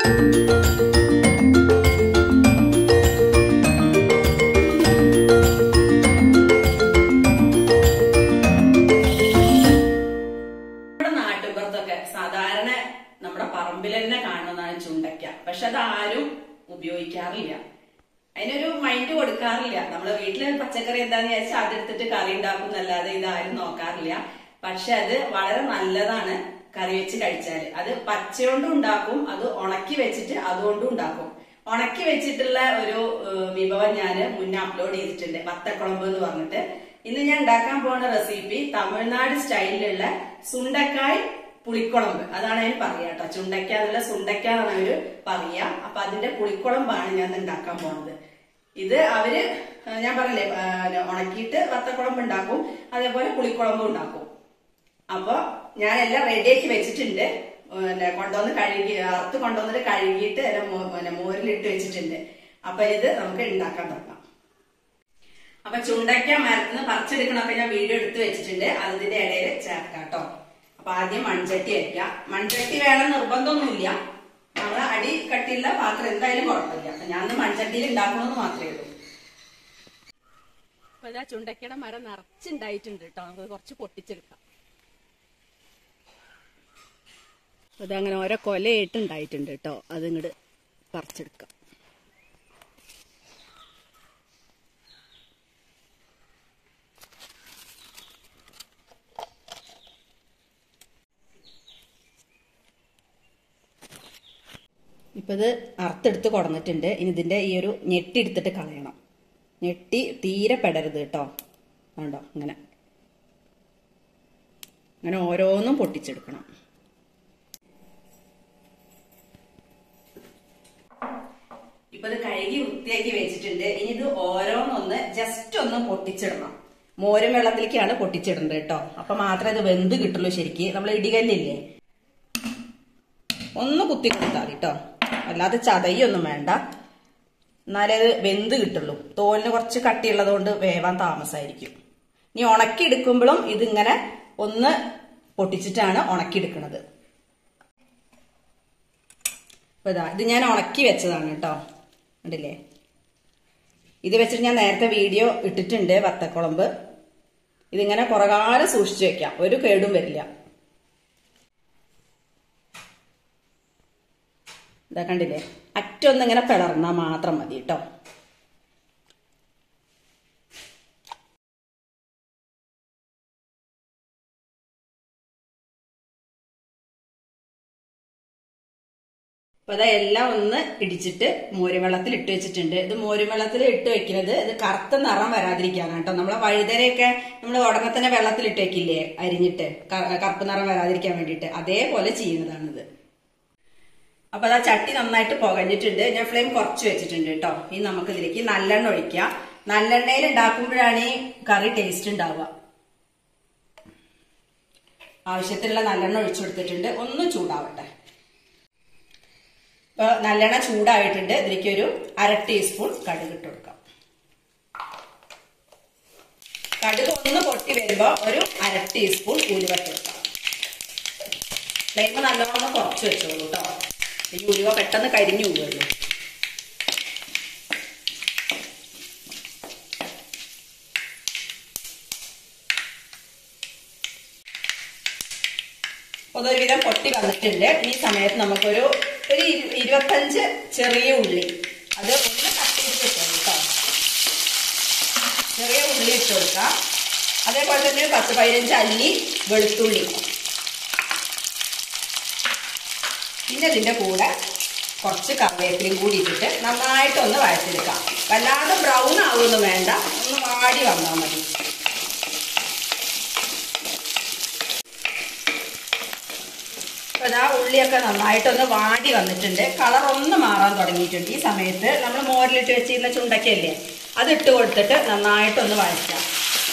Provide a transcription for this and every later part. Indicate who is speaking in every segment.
Speaker 1: നമ്മുടെ നാട്ടുപുറത്തൊക്കെ സാധാരണ നമ്മുടെ പറമ്പിൽ തന്നെ കാണുന്നതാണ് ചുണ്ടയ്ക്ക പക്ഷെ അത് ആരും ഉപയോഗിക്കാറില്ല അതിനൊരു മൈൻഡ് കൊടുക്കാറില്ല നമ്മളെ വീട്ടിലെ പച്ചക്കറി എന്താന്ന് വിചാരിച്ചാൽ അതെടുത്തിട്ട് കറി ഉണ്ടാക്കും എന്നല്ലാതെ ഇതാരും നോക്കാറില്ല പക്ഷെ അത് വളരെ നല്ലതാണ് കറി വെച്ച് കഴിച്ചാൽ അത് പച്ചയോണ്ടും ഉണ്ടാക്കും അത് ഉണക്കി വെച്ചിട്ട് അതുകൊണ്ടും ഉണ്ടാക്കും ഉണക്കി വെച്ചിട്ടുള്ള ഒരു ഏഹ്, വിഭവം ഞാൻ മുന്നേ അപ്ലോഡ് ചെയ്തിട്ടുണ്ട് വത്തക്കുളമ്പ് എന്ന് പറഞ്ഞിട്ട് ഇന്ന് ഞാൻ ഉണ്ടാക്കാൻ പോകുന്ന റെസിപ്പി തമിഴ്നാട് സ്റ്റൈലിലുള്ള സുണ്ടക്കായ് പുളിക്കുളമ്പ് അതാണ് ഞാൻ പറയാ കേട്ടോ ചുണ്ടക്ക എന്നുള്ള സുണ്ടക്ക എന്നാണ് അവര് പറയാ അപ്പൊ അതിന്റെ പുളിക്കുളമ്പാണ് ഞാൻ ഇന്ന് ഉണ്ടാക്കാൻ പോണത് ഇത് അവര് ആ, ഞാൻ പറഞ്ഞില്ലേ ആ, ഉണക്കിയിട്ട് വത്തക്കുളമ്പ് ഉണ്ടാക്കും അതേപോലെ പുളിക്കുളമ്പ് ഉണ്ടാക്കും അപ്പൊ ഞാൻ എല്ലാം റെഡിയാക്കി വെച്ചിട്ടുണ്ട് പിന്നെ കൊണ്ടുവന്ന് കഴുകി അറുത്ത് കൊണ്ടുവന്നിട്ട് കഴുകിയിട്ട് എല്ലാം മോ- പിന്നെ മോരിലിട്ട് വെച്ചിട്ടുണ്ട് അപ്പൊ ഇത് നമുക്ക് ഉണ്ടാക്കാൻ തുടങ്ങാം അപ്പൊ ചുണ്ടയ്ക്ക മരത്തുനിന്ന് പറിച്ചെടുക്കണമൊക്കെ ഞാൻ വീഡിയോ എടുത്ത് വെച്ചിട്ടുണ്ട് അതിന്റെ ഇടയിൽ ചേർക്കാം കേട്ടോ അപ്പൊ ആദ്യം മൺചട്ടി വയ്ക്കുക മൺചട്ടി വേണം നിർബന്ധമൊന്നുമില്ല നമ്മളെ അടി കട്ടിയുള്ള പാത്രം എന്തായാലും കുഴപ്പമില്ല അപ്പൊ ഞാൻ മൺചട്ടിയിൽ ഉണ്ടാക്കണമെന്ന് മാത്രമേ ഉള്ളൂ
Speaker 2: അപ്പൊ ഇതാ ചുണ്ടക്കയുടെ മരം നിറച്ചുണ്ടായിട്ടുണ്ട് കേട്ടോ നമുക്ക് കുറച്ച് പൊട്ടിച്ചെടുക്കാം അതങ്ങനെ ഓരോ കൊലയായിട്ട് ഉണ്ടായിട്ടുണ്ട് കേട്ടോ അത് ഇങ്ങോട്ട് പറിച്ചെടുക്കാം
Speaker 1: ഇപ്പൊ ഇത് അറുത്തെടുത്ത് കൊടുന്നിട്ടുണ്ട് ഇനി ഇതിന്റെ ഈ ഒരു ഞെട്ടി എടുത്തിട്ട് കളയണം ഞെട്ടി തീരെ പെടരുത് കേട്ടോ കണ്ടോ ഇങ്ങനെ അങ്ങനെ ഓരോന്നും പൊട്ടിച്ചെടുക്കണം ഇപ്പൊ ഇത് കഴുകി വൃത്തിയാക്കി വെച്ചിട്ടുണ്ട് ഇനി ഇത് ഓരോന്നൊന്ന് ജസ്റ്റ് ഒന്ന് പൊട്ടിച്ചിടണം മോരും വെള്ളത്തിലേക്കാണ് പൊട്ടിച്ചിടേണ്ടത് കേട്ടോ അപ്പൊ മാത്രമേ ഇത് വെന്ത് കിട്ടുള്ളൂ ശരിക്ക് നമ്മൾ ഇടികല്ലില്ലേ ഒന്ന് കുത്തി കൊടുത്താൽ മതി കേട്ടോ അല്ലാതെ ചതയൊന്നും വേണ്ട എന്നാലേ അത് വെന്ത് കിട്ടുള്ളൂ തോലിന് കുറച്ച് കട്ടിയുള്ളത് കൊണ്ട് വേവാൻ താമസമായിരിക്കും ഇനി ഉണക്കി എടുക്കുമ്പോഴും ഇതിങ്ങനെ ഒന്ന് പൊട്ടിച്ചിട്ടാണ് ഉണക്കി എടുക്കുന്നത് അപ്പൊ ഇതാ ഇത് ഞാൻ ഉണക്കി വെച്ചതാണ് കേട്ടോ കണ്ടില്ലേ ഇത് വെച്ചിട്ട് ഞാൻ നേരത്തെ വീഡിയോ ഇട്ടിട്ടുണ്ട് വത്തക്കുളമ്പ് ഇതിങ്ങനെ കുറെ കാലം സൂക്ഷിച്ചു വെക്കാം ഒരു കേടും വരില്ല ഇതാ കണ്ടില്ലേ അറ്റൊന്ന് ഇങ്ങനെ പിളർന്നാൽ മാത്രം മതി കേട്ടോ അപ്പൊ അതാ എല്ലാം ഒന്ന് ഇടിച്ചിട്ട് മോരുവെള്ളത്തിൽ ഇട്ട് വെച്ചിട്ടുണ്ട് ഇത് മോരുവെള്ളത്തിൽ ഇട്ട് വെക്കുന്നത് ഇത് കറുത്ത നിറം വരാതിരിക്കാനാണ് കേട്ടോ നമ്മളെ വഴുതരയൊക്കെ നമ്മൾ ഉടനെ തന്നെ വെള്ളത്തിൽ ഇട്ട് വെക്കില്ലേ അരിഞ്ഞിട്ട് ക- കറുപ്പ് നിറം വരാതിരിക്കാൻ വേണ്ടിയിട്ട് അതേപോലെ ചെയ്യുന്നതാണിത് അപ്പൊ അതാ ചട്ടി നന്നായിട്ട് പുകഞ്ഞിട്ടുണ്ട് ഞാൻ ഫ്ലെയിം കുറച്ച് വെച്ചിട്ടുണ്ട് കേട്ടോ ഇനി നമുക്ക് ഇതിലേക്ക് നല്ലെണ്ണ ഒഴിക്കുക നല്ലെണ്ണയിൽ ഉണ്ടാക്കുമ്പോഴാണ് ഈ കറി ടേസ്റ്റ് ഉണ്ടാവുക ആവശ്യത്തിനുള്ള നല്ലെണ്ണ ഒഴിച്ചു കൊടുത്തിട്ടുണ്ട് ഒന്ന് ചൂടാവട്ടെ ഇപ്പൊ നല്ലെണ്ണ ചൂടായിട്ടുണ്ട് ഇതിലേക്ക് ഒരു അര ടീസ്പൂൺ കടുക് ഇട്ട് കൊടുക്കാം കടുക് ഒന്ന് പൊട്ടി വരുമ്പോ ഒരു അര ടീസ്പൂൺ ഉലുവ ഇട്ട് കൊടുക്കാം ഫ്ലെയിം നല്ലോണം കുറച്ച് വെച്ചോളൂ കേട്ടോ ഈ ഉലുവ പെട്ടെന്ന് കരിഞ്ഞു പോകുമല്ലോ അതൊരുവിധം പൊട്ടി വന്നിട്ടുണ്ട് ഈ സമയത്ത് നമുക്കൊരു ഒരു ഇരു- ഇരുപത്തഞ്ച് ചെറിയ ഉള്ളി അത് ഒന്ന് കട്ട് ചെയ്ത് വെക്കണം കേട്ടോ ചെറിയ ഉള്ളി ഇട്ട് കൊടുക്കാം അതേപോലെ തന്നെ ഒരു പത്ത് പതിനഞ്ച് അല്ലി വെളുത്തുള്ളി പിന്നെ ഇതിന്റെ കൂടെ കുറച്ച് കറിവേപ്പിലയും കൂടി ഇട്ടിട്ട് നന്നായിട്ടൊന്ന് വഴച്ചെടുക്കാം വല്ലാതെ ബ്രൗൺ ആവുമൊന്നും വേണ്ട ഒന്ന് വാടി വന്നാൽ മതി അപ്പൊ ഇതാ ഉള്ളിയൊക്കെ നന്നായിട്ടൊന്ന് വാടി വന്നിട്ടുണ്ട് കളർ ഒന്ന് മാറാൻ തുടങ്ങിയിട്ടുണ്ട് ഈ സമയത്ത് നമ്മൾ മോരിലിട്ട് വെച്ചിരുന്ന ചുണ്ടക്കല്ലേ അത് ഇട്ട് കൊടുത്തിട്ട് നന്നായിട്ടൊന്ന് വഴറ്റാം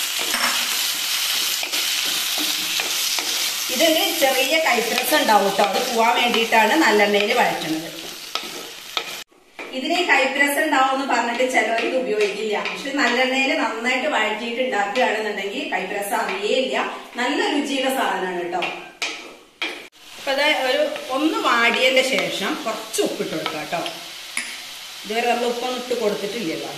Speaker 1: ഇതൊരു ചെറിയ കൈപ്രസ് ഉണ്ടാവും കേട്ടോ അത് പോവാൻ വേണ്ടിയിട്ടാണ് നല്ലെണ്ണയിൽ വഴറ്റുന്നത് ഇതിന് ഈ കൈപ്രസ് ഉണ്ടാവും എന്ന് പറഞ്ഞിട്ട് ചിലവർ ഇത് ഉപയോഗിക്കില്ല പക്ഷെ നല്ലെണ്ണയിൽ നന്നായിട്ട് വഴറ്റിയിട്ട് ഉണ്ടാക്കുകയാണെന്നുണ്ടെങ്കിൽ കൈപ്രസ് അറിയേയില്ല നല്ല രുചിയുള്ള സാധനമാണ് കേട്ടോ അപ്പൊ അത് ഒരു ഒന്ന് വാടിയതിന്റെ ശേഷം കുറച്ച് ഉപ്പിട്ട് കൊടുക്കാം കേട്ടോ ഇതുവരെ നമ്മൾ ഉപ്പൊന്നും ഇട്ട് കൊടുത്തിട്ടില്ലല്ലോ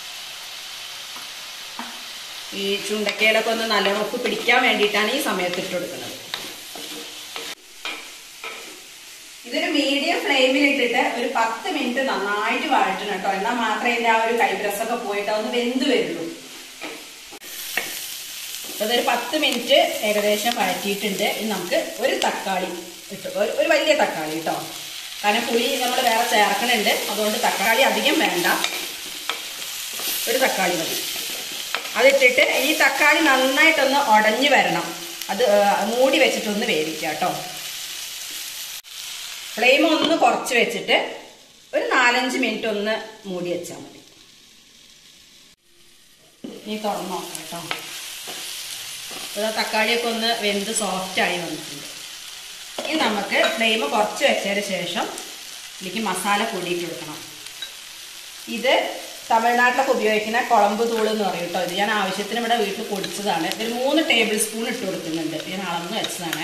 Speaker 1: ഈ ചുണ്ടക്കയിലൊക്കെ ഒന്ന് നല്ലോണം ഉപ്പ് പിടിക്കാൻ വേണ്ടിയിട്ടാണ് ഈ സമയത്ത് ഇട്ട് കൊടുക്കുന്നത് ഇതൊരു മീഡിയം ഫ്ലെയിമിൽ ഇട്ടിട്ട് ഒരു പത്ത് മിനിറ്റ് നന്നായിട്ട് വഴറ്റണം കേട്ടോ എന്നാൽ മാത്രമേ ഇതിന്റെ ആ ഒരു കൈപ്രസൊക്കെ പോയിട്ട് ഒന്ന് വെന്ത് വരുള്ളൂ അപ്പൊ ഇതൊരു പത്ത് മിനിറ്റ് ഏകദേശം വഴറ്റിയിട്ടുണ്ട് ഇനി നമുക്ക് ഒരു തക്കാളി ഇട്ടു ഒരു ഒരു വലിയ തക്കാളി കേട്ടോ കാരണം പുളി നമ്മൾ വേറെ ചേർക്കണുണ്ട് അതുകൊണ്ട് തക്കാളി അധികം വേണ്ട ഒരു തക്കാളി മതി അതിട്ടിട്ട് ഈ തക്കാളി നന്നായിട്ടൊന്ന് ഉടഞ്ഞു വരണം അത് ഏ, മൂടി വെച്ചിട്ടൊന്ന് വേവിക്കുക കേട്ടോ ഫ്ലെയിം ഒന്ന് കുറച്ച് വെച്ചിട്ട് ഒരു നാലഞ്ച് മിനിറ്റ് ഒന്ന് മൂടി വെച്ചാൽ മതി ഇനി തുറന്നു നോക്കാം കേട്ടോ ഇവിടെ തക്കാളിയൊക്കെ ഒന്ന് വെന്ത് സോഫ്റ്റ് ആയി വന്നിട്ടുണ്ട് ഇനി നമുക്ക് ഫ്ലെയിം കുറച്ച് വെച്ചതിന് ശേഷം ഇതിലേക്ക് മസാല പൊടിയിട്ട് കൊടുക്കണം ഇത് തമിഴ്നാട്ടിലൊക്കെ ഉപയോഗിക്കുന്ന കുളമ്പ് തൂള് എന്ന് പറയും കേട്ടോ ഇത് ഞാൻ ആവശ്യത്തിന് ഇവിടെ വീട്ടിൽ പൊടിച്ചതാണ് ഒരു മൂന്ന് ടേബിൾ സ്പൂൺ ഇട്ട് കൊടുക്കുന്നുണ്ട് ഞാൻ അളന്ന് വെച്ചതാണ്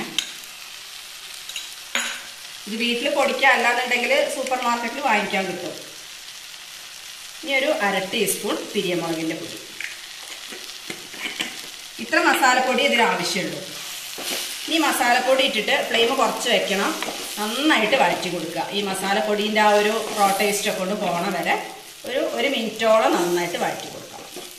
Speaker 1: ഇത് വീട്ടിൽ പൊടിക്കുക അല്ലാന്നുണ്ടെങ്കിൽ സൂപ്പർ മാർക്കറ്റിൽ വാങ്ങിക്കാൻ കിട്ടും ഇനി ഒരു അര ടീസ്പൂൺ പിരിയമുളകിൻ്റെ പൊടി ഇത്ര മസാലപ്പൊടി ഇതിന് ആവശ്യമുള്ളൂ ഈ മസാലപ്പൊടി ഇട്ടിട്ട് ഫ്ലെയിം കുറച്ച് വെക്കണം നന്നായിട്ട് വഴറ്റി കൊടുക്കുക ഈ മസാലപ്പൊടീൻ്റെ ആ ഒരു റോ ടേസ്റ്റ് ഒക്കെ കൊണ്ട് പോണ വരെ ഒരു ഒരു മിനിറ്റോളം നന്നായിട്ട് വഴറ്റി കൊടുക്കാം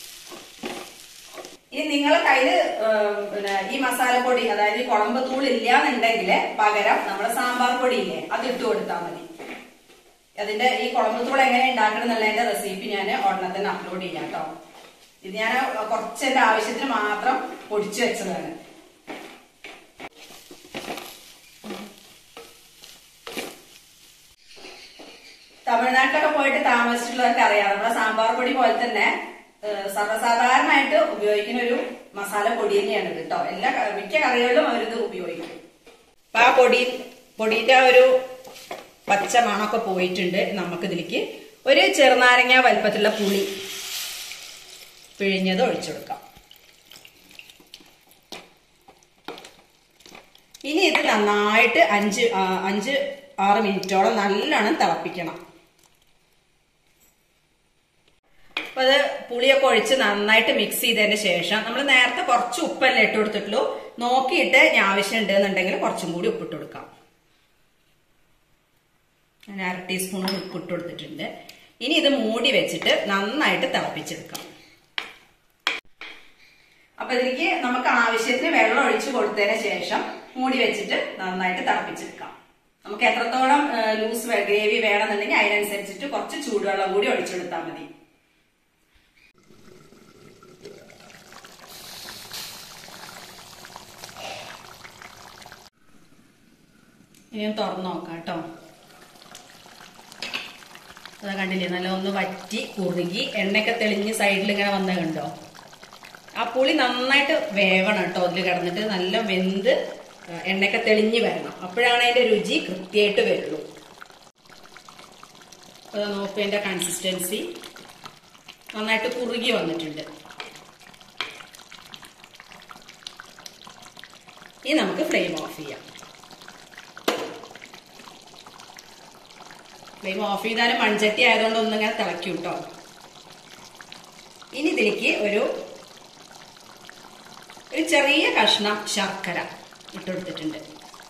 Speaker 1: ഇനി നിങ്ങളെ കയ്യിൽ പിന്നെ ഈ മസാലപ്പൊടി അതായത് ഈ കുളമ്പ് തൂൾ ഇല്ല എന്നുണ്ടെങ്കിൽ പകരം നമ്മുടെ സാമ്പാർ പൊടി ഇല്ലേ അത് ഇട്ട് കൊടുത്താൽ മതി അതിന്റെ ഈ കുളമ്പ് തൂൾ എങ്ങനെ ഉണ്ടാക്കണം എന്നുള്ളതിന്റെ റെസിപ്പി ഞാൻ ഉടനെ തന്നെ അപ്ലോഡ് ചെയ്യാം കേട്ടോ ഇത് ഞാൻ കുറച്ച് എന്റെ ആവശ്യത്തിന് മാത്രം പൊടിച്ചു വെച്ചതാണ് തമിഴ്നാട്ടിലൊക്കെ പോയിട്ട് താമസിച്ചിട്ടുള്ളവർക്ക് അറിയാം നമ്മുടെ സാമ്പാർ പൊടി പോലെ തന്നെ ഏഹ്, സർവ്വസാധാരണമായിട്ട് ഉപയോഗിക്കുന്ന ഒരു മസാല പൊടി തന്നെയാണ് ഇത് കേട്ടോ എല്ലാ ക- മിക്ക കറികളിലും അവരിത് ഉപയോഗിക്കും അപ്പൊ ആ പൊടി പൊടിന്റെ ആ ഒരു പച്ച മണമൊക്കെ പോയിട്ടുണ്ട് നമുക്ക് ഇതിലേക്ക് ഒരു ചെറുനാരങ്ങ വലുപ്പത്തിലുള്ള പുളി പിഴിഞ്ഞത് ഒഴിച്ചു കൊടുക്കാം ഇനി ഇത് നന്നായിട്ട് അഞ്ച് ആ, അഞ്ച് ആറ് മിനിറ്റോളം നല്ലോണം തിളപ്പിക്കണം അപ്പൊ അത് പുളിയൊക്കെ ഒഴിച്ച് നന്നായിട്ട് മിക്സ് ചെയ്തതിന് ശേഷം നമ്മൾ നേരത്തെ കുറച്ച് ഉപ്പല്ലേ ഇട്ട് കൊടുത്തിട്ടുള്ളൂ നോക്കിയിട്ട് ഞാൻ ആവശ്യമുണ്ട് എന്നുണ്ടെങ്കിൽ കുറച്ചും കൂടി ഉപ്പിട്ട് കൊടുക്കാം ഞാൻ അര ടീസ്പൂൺ ഉപ്പിട്ട് കൊടുത്തിട്ടുണ്ട് ഇനി ഇത് മൂടി വെച്ചിട്ട് നന്നായിട്ട് തിളപ്പിച്ചെടുക്കാം അപ്പൊ ഇതിലേക്ക് നമുക്ക് ആവശ്യത്തിന് വെള്ളം ഒഴിച്ചു കൊടുത്തതിന് ശേഷം മൂടി വെച്ചിട്ട് നന്നായിട്ട് തിളപ്പിച്ചെടുക്കാം നമുക്ക് എത്രത്തോളം ലൂസ് ഗ്രേവി വേണമെന്നുണ്ടെങ്കിൽ അതിനനുസരിച്ചിട്ട് കുറച്ച് ചൂടുവെള്ളം കൂടി ഒഴിച്ചെടുത്താൽ മതി ഇനി ഒന്ന് തുറന്നു നോക്കാം കേട്ടോ അത് കണ്ടില്ലേ നല്ല ഒന്ന് വറ്റി കുറുകി എണ്ണയൊക്കെ തെളിഞ്ഞ് സൈഡിൽ ഇങ്ങനെ വന്ന കണ്ടോ ആ പുളി നന്നായിട്ട് വേവണം കേട്ടോ അതിൽ കിടന്നിട്ട് നല്ല വെന്ത് എണ്ണയൊക്കെ തെളിഞ്ഞ് വരണം അപ്പോഴാണ് അതിന്റെ രുചി കൃത്യമായിട്ട് വരുള്ളൂ അത് നോക്കുക അതിന്റെ കൺസിസ്റ്റൻസി നന്നായിട്ട് കുറുകി വന്നിട്ടുണ്ട് ഇനി നമുക്ക് ഫ്ലെയിം ഓഫ് ചെയ്യാം ഫ്ലെയിം ഓഫ് ചെയ്താലും മൺചട്ടി ആയതുകൊണ്ട് ഒന്നിങ്ങനെ തിളയ്ക്കും കേട്ടോ ഇനി ഇതിലേക്ക് ഒരു ഒരു ചെറിയ കഷ്ണം ശർക്കര ഇട്ടെടുത്തിട്ടുണ്ട്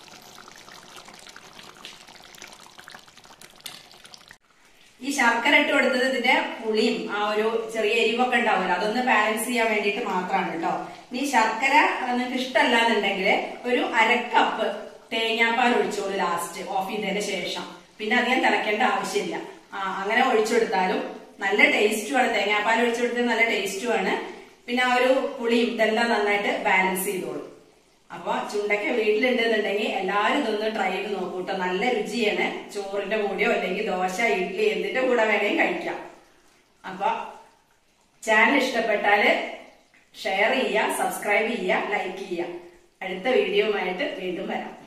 Speaker 1: ഈ ശർക്കര ഇട്ട് കൊടുത്തത് ഇതിന്റെ പുളിയും ആ ഒരു ചെറിയ എരിവൊക്കെ ഉണ്ടാവില്ല അതൊന്ന് ബാലൻസ് ചെയ്യാൻ വേണ്ടിയിട്ട് മാത്രമാണ് കേട്ടോ ഇനി ശർക്കര നിങ്ങൾക്ക് ഇഷ്ടമല്ല എന്നുണ്ടെങ്കിൽ ഒരു അരക്കപ്പ് തേങ്ങാപ്പാൽ ഒഴിച്ചോളൂ ലാസ്റ്റ് ഓഫ് ചെയ്തതിന് ശേഷം പിന്നെ അധികം തിളയ്ക്കേണ്ട ആവശ്യമില്ല ആ അങ്ങനെ ഒഴിച്ചെടുത്താലും നല്ല ടേസ്റ്റുമാണ് തേങ്ങാപ്പാൽ ഒഴിച്ചെടുത്തത് നല്ല ടേസ്റ്റുമാണ് പിന്നെ ആ ഒരു പുളിയും ഇതെല്ലാം നന്നായിട്ട് ബാലൻസ് ചെയ്തോളും അപ്പൊ ചുണ്ടക്ക വീട്ടിലുണ്ടെന്നുണ്ടെങ്കിൽ എല്ലാവരും ഇതൊന്ന് ട്രൈ ചെയ്ത് നോക്കൂട്ടോ നല്ല രുചിയാണ് ചോറിന്റെ കൂടെയോ അല്ലെങ്കിൽ ദോശ ഇഡ്ഡലി എന്തിന്റെ കൂടെ വേണേലും കഴിക്കാം അപ്പൊ ചാനൽ ഇഷ്ടപ്പെട്ടാല് ഷെയർ ചെയ്യുക സബ്സ്ക്രൈബ് ചെയ്യുക ലൈക്ക് ചെയ്യുക അടുത്ത വീഡിയോയുമായിട്ട് വീണ്ടും വരാം